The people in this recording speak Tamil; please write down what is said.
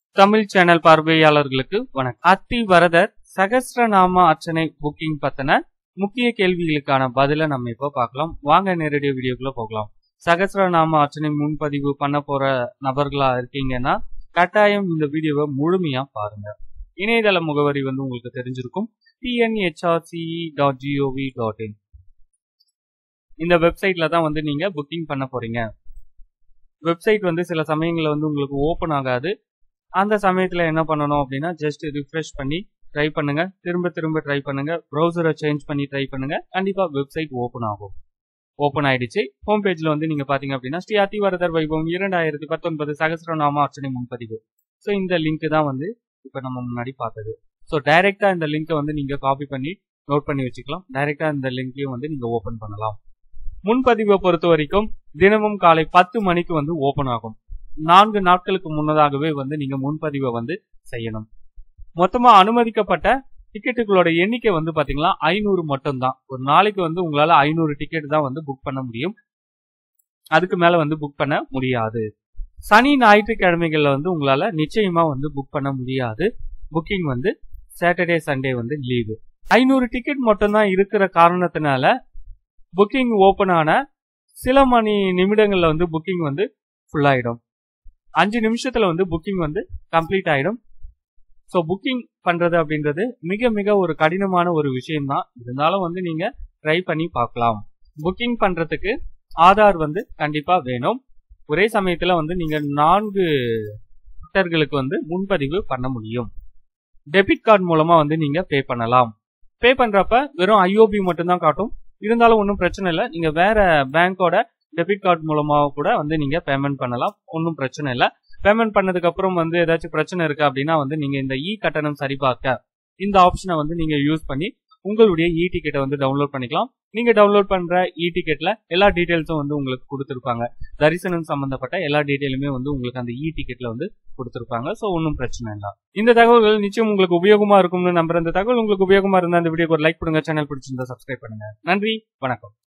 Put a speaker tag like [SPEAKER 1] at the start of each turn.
[SPEAKER 1] தமிழ் சேனல் பார்வையாளர்களுக்கு வணக்கம் அத்தி வரதர் சகஸ்ரநாம அர்ச்சனை புக்கிங் பத்தின முக்கிய கேள்விகளுக்கான பதில நம்ம இப்போ பார்க்கலாம் வாங்க நேரடி வீடியோக்குள்ள போகலாம் சகஸ்ரநாம அர்ச்சனை முன்பதிவு பண்ண போற நபர்களா இருக்கீங்கன்னா கட்டாயம் இந்த வீடியோவை முழுமையா பாருங்க இணையதள முகவரி வந்து உங்களுக்கு தெரிஞ்சிருக்கும் TNHRCE dot gov dot in இந்த வெப்சைட்ல தான் வந்து நீங்க புக்கிங் பண்ண போறீங்க வெப்சைட் வந்து சில சமயங்களில் வந்து உங்களுக்கு ஓப்பன் ஆகாது அந்த சமயத்தில் என்ன பண்ணணும் அப்படின்னா ஜஸ்ட் ரிஃப்ரெஷ் பண்ணி ட்ரை பண்ணுங்க திரும்ப திரும்ப ட்ரை பண்ணுங்க ப்ரௌசரை சேஞ்ச் பண்ணி ட்ரை பண்ணுங்க கண்டிப்பா வெப்சைட் ஓப்பன் ஆகும் ஓப்பன் ஆயிடுச்சு ஹோம் பேஜ்ல வந்து நீங்க பாத்தீங்க அப்படின்னா ஸ்ரீ அத்திவரதர் வைபவம் இரண்டாயிரத்தி பத்தொன்பது சகசிரநாம அர்ச்சனை முன்பதிவு ஸோ இந்த லிங்க் தான் வந்து இப்போ நம்ம முன்னாடி பார்த்தது ஸோ டைரக்டா இந்த லிங்கை வந்து நீங்க காப்பி பண்ணி நோட் பண்ணி வச்சுக்கலாம் டைரக்டா இந்த லிங்கையும் வந்து நீங்க ஓப்பன் பண்ணலாம் முன்பதிவை பொறுத்த வரைக்கும் தினமும் காலை பத்து மணிக்கு வந்து ஓபன் ஆகும் நான்கு நாட்களுக்கு முன்னதாகவே வந்து நீங்க முன்பதிவை வந்து செய்யணும் மொத்தமா அனுமதிக்கப்பட்ட டிக்கெட்டுகளோட எண்ணிக்கை வந்து பாத்தீங்கன்னா ஐநூறு மட்டும்தான் ஒரு நாளைக்கு வந்து உங்களால ஐநூறு டிக்கெட் தான் வந்து புக் பண்ண முடியும் அதுக்கு மேல வந்து புக் பண்ண முடியாது சனி ஞாயிற்றுக்கிழமைகள்ல வந்து உங்களால நிச்சயமா வந்து புக் பண்ண முடியாது புக்கிங் வந்து சாட்டர்டே சண்டே வந்து லீவு ஐநூறு டிக்கெட் மட்டும்தான் இருக்கிற காரணத்தினால புக்கிங் ஓபன் ஆன சில மணி நிமிடங்கள்ல வந்து புக்கிங் வந்து ஃபுல் ஆயிடும் அஞ்சு நிமிஷத்துல வந்து புக்கிங் வந்து கம்ப்ளீட் ஆயிடும் ஸோ புக்கிங் பண்றது அப்படின்றது மிக மிக ஒரு கடினமான ஒரு விஷயம்தான் இருந்தாலும் வந்து நீங்க ட்ரை பண்ணி பார்க்கலாம் புக்கிங் பண்றதுக்கு ஆதார் வந்து கண்டிப்பா வேணும் ஒரே சமயத்துல வந்து நீங்க நான்கு பக்தர்களுக்கு வந்து முன்பதிவு பண்ண முடியும் டெபிட் கார்டு மூலமா வந்து நீங்க பே பண்ணலாம் பே பண்றப்ப வெறும் ஐஓபி மட்டும்தான் காட்டும் இருந்தாலும் ஒன்றும் பிரச்சனை இல்லை நீங்க வேற பேங்கோட டெபிட் கார்டு மூலமா கூட வந்து நீங்க பேமெண்ட் பண்ணலாம் ஒன்றும் பிரச்சனை இல்லை பேமெண்ட் பண்ணதுக்கு அப்புறம் வந்து ஏதாச்சும் பிரச்சனை இருக்கு அப்படின்னா வந்து நீங்க இந்த இ கட்டணம் சரிபார்க்க இந்த ஆப்ஷனை வந்து நீங்க யூஸ் பண்ணி உங்களுடைய இ டிக்கெட்டை வந்து டவுன்லோட் பண்ணிக்கலாம் நீங்க டவுன்லோட் பண்ற இ டிக்கெட்ல எல்லா டீடைல்ஸும் வந்து உங்களுக்கு கொடுத்துருப்பாங்க தரிசனம் சம்பந்தப்பட்ட எல்லா டீடைலுமே வந்து உங்களுக்கு அந்த இ டிக்கெட்ல வந்து கொடுத்துருப்பாங்க ஸோ ஒன்றும் பிரச்சனை இல்லை இந்த தகவல்கள் நிச்சயம் உங்களுக்கு உபயோகமா இருக்கும்னு நம்புற இந்த தகவல் உங்களுக்கு உபயோகமா இருந்தா இந்த வீடியோக்கு ஒரு லைக் கொடுங்க சேனல் பிடிச்சிருந்தா சப்ஸ்கிரைப் பண்ணுங்க நன்றி வணக்கம்